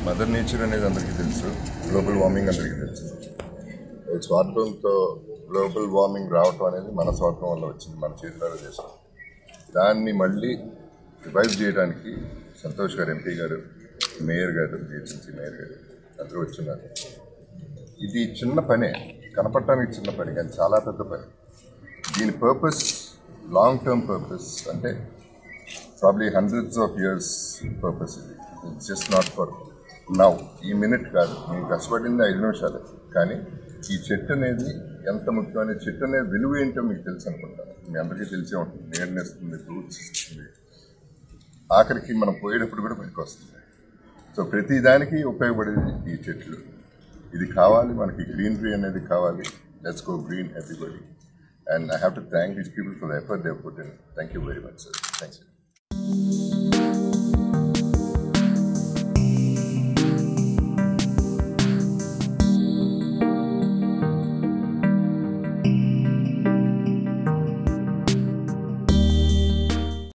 mother nature అనేది అందరికీ తెలుసు గ్లోబల్ వార్మింగ్ అందరికీ తెలుసు స్వార్థంతో గ్లోబల్ వార్మింగ్ రావటం అనేది మన స్వార్థం వల్ల వచ్చింది మన చేతులారా చేసాం దాన్ని మళ్ళీ రివైవ్ చేయడానికి సంతోష్ గారు ఎంపీ గారు మేయర్ గారు జీహెచ్ఎంసీ మేయర్ గారు అందరూ వచ్చిన్నారు ఇది చిన్న పనే కనపడటానికి చిన్న పని కానీ చాలా పెద్ద పని దీని పర్పస్ లాంగ్ టర్మ్ పర్పస్ అంటే probably hundreds of years purpose ఇది it's just not for now ఈ మినిట్ కాదు మేము కష్టపడింది ఐదు నిమిషాలే కానీ ఈ చెట్టు అనేది ఎంత ముఖ్యమైన చెట్టు అనేది విలువ ఏంటో మీకు తెలుసు అనుకుంటాను మీ అందరికీ తెలిసే ఉంటుంది నీడనిస్తుంది ఫ్రూట్స్ ఇస్తుంది ఆఖరికి మనం పోయేటప్పుడు కూడా పనికి వస్తుంది సో ప్రతి దానికి ఉపయోగపడేది ఈ చెట్లు ఇది కావాలి మనకి గ్రీనరీ అనేది కావాలి let's go green everybody and I have to thank these people for the effort they put in thank you very much sir thanks